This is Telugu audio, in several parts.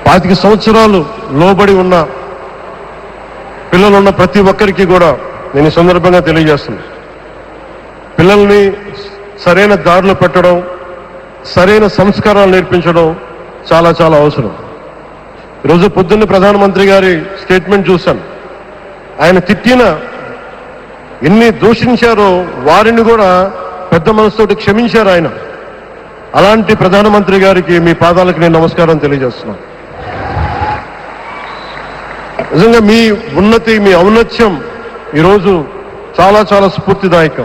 పాతిక సంవత్సరాలు లోబడి ఉన్న పిల్లలున్న ప్రతి ఒక్కరికి కూడా నేను ఈ సందర్భంగా తెలియజేస్తున్నాను పిల్లల్ని సరైన దారిలో పెట్టడం సరైన సంస్కారాలు నేర్పించడం చాలా చాలా అవసరం ఈరోజు పొద్దున్న ప్రధానమంత్రి గారి స్టేట్మెంట్ చూశాను ఆయన తిట్టిన ఎన్ని దూషించారో వారిని కూడా పెద్ద మనసుతోటి క్షమించారు ఆయన అలాంటి ప్రధానమంత్రి గారికి మీ పాదాలకు నేను నమస్కారం తెలియజేస్తున్నాను నిజంగా మీ ఉన్నతి మీ ఔన్నత్యం ఈరోజు చాలా చాలా స్ఫూర్తిదాయకం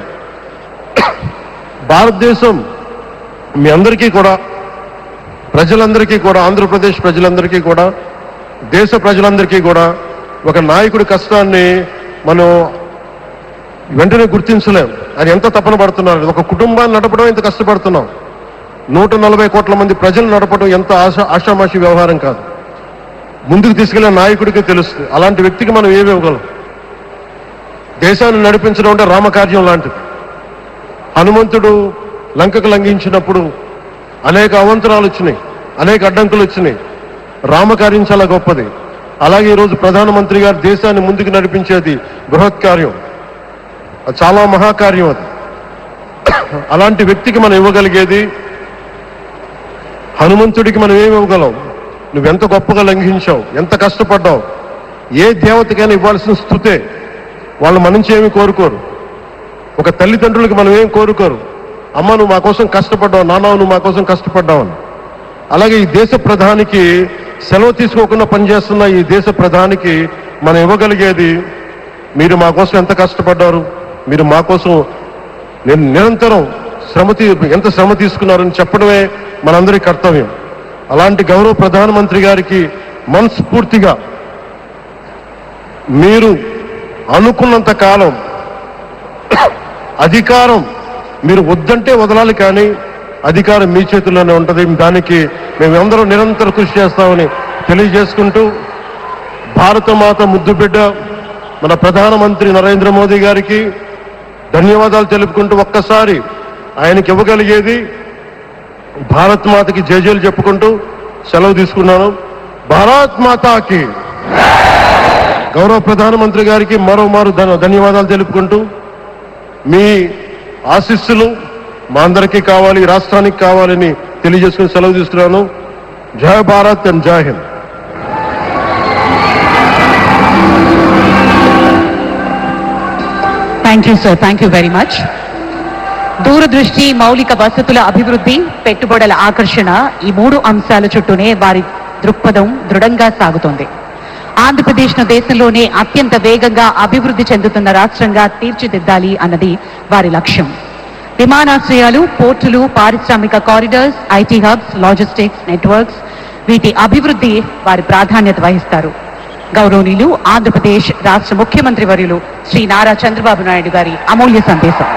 భారతదేశం మీ అందరికీ కూడా ప్రజలందరికీ కూడా ఆంధ్రప్రదేశ్ ప్రజలందరికీ కూడా దేశ ప్రజలందరికీ కూడా ఒక నాయకుడి కష్టాన్ని మనం వెంటనే గుర్తించలేం ఆయన ఎంత తపన పడుతున్నారు ఒక కుటుంబాన్ని నడపడం ఎంత కష్టపడుతున్నాం నూట నలభై కోట్ల మంది ప్రజలు నడపడం ఎంత ఆశ ఆషామాషి వ్యవహారం కాదు ముందుకు తీసుకెళ్లే నాయకుడికి తెలుస్తుంది అలాంటి వ్యక్తికి మనం ఏమి ఇవ్వగలం దేశాన్ని నడిపించడం అంటే రామకార్యం లాంటిది హనుమంతుడు లంకకు లంఘించినప్పుడు అనేక అవంతరాలు వచ్చినాయి అనేక అడ్డంకులు వచ్చినాయి రామకార్యం చాలా గొప్పది అలాగే ఈరోజు ప్రధానమంత్రి గారు దేశాన్ని ముందుకు నడిపించేది బృహత్ కార్యం అది చాలా మహాకార్యం అది అలాంటి వ్యక్తికి మనం ఇవ్వగలిగేది హనుమంతుడికి మనం ఏమి ఇవ్వగలం నువ్వెంత గొప్పగా లంఘించావు ఎంత కష్టపడ్డావు ఏ దేవతకైనా ఇవ్వాల్సిన స్థుతే వాళ్ళు మన నుంచి ఏమి కోరుకోరు ఒక తల్లిదండ్రులకి మనం ఏం కోరుకోరు అమ్మ నువ్వు మా కోసం కష్టపడ్డావు నాన్న నువ్వు మా కోసం కష్టపడ్డావు అని అలాగే ఈ దేశ ప్రధానికి సెలవు తీసుకోకుండా పనిచేస్తున్న ఈ దేశ ప్రధానికి మనం ఇవ్వగలిగేది మీరు మా కోసం ఎంత కష్టపడ్డారు మీరు మా కోసం నేను నిరంతరం శ్రమ తీ ఎంత శ్రమ తీసుకున్నారని చెప్పడమే మనందరి కర్తవ్యం అలాంటి గౌరవ ప్రధానమంత్రి గారికి మనస్ఫూర్తిగా మీరు అనుకున్నంత కాలం అధికారం మీరు వద్దంటే వదలాలి కానీ అధికారం మీ చేతుల్లోనే ఉంటుంది దానికి మేమందరం నిరంతరం కృషి చేస్తామని తెలియజేసుకుంటూ భారత మాత ముద్దు బిడ్డ మన ప్రధానమంత్రి నరేంద్ర మోదీ గారికి ధన్యవాదాలు తెలుపుకుంటూ ఒక్కసారి ఆయనకి ఇవ్వగలిగేది భారత్ మాతకి జేజేలు చెప్పుకుంటూ సెలవు తీసుకున్నాను భారత్ మాతాకి గౌరవ ప్రధానమంత్రి గారికి మరోమారు ధన్య- ధన్యవాదాలు తెలుపుకుంటూ మీ ఆశీస్సులు మా అందరికీ కావాలి ఈ రాష్ట్రానికి కావాలని తెలియజేసుకుని సెలవు తీసుకున్నాను జయ భారత్ అండ్ జై Hind thank you sir thank you very much దూరదృష్టి మౌలిక వసతుల అభివృద్ధి పెట్టుబడుల ఆకర్షణ ఈ మూడు అంశాల చుట్టూనే వారి దృక్పథం దృఢంగా సాగుతోంది ఆంధ్రప్రదేశ్ను దేశంలోనే అత్యంత వేగంగా అభివృద్ధి చెందుతున్న రాష్ట్రంగా తీర్చిదిద్దాలి అన్నది వారి లక్ష్యం విమానాశ్రయాలు పోర్టులు పారిశ్రామిక corridors IT hubs logistics networks వీటి అభివృద్ధి వారి ప్రాధాన్యత వహిస్తారు గౌరవనీయులు ఆంధ్రప్రదేశ్ రాష్ట్ర ముఖ్యమంత్రి వర్యులు శ్రీ నారా చంద్రబాబు నాయుడు గారి అమూల్య సందేశం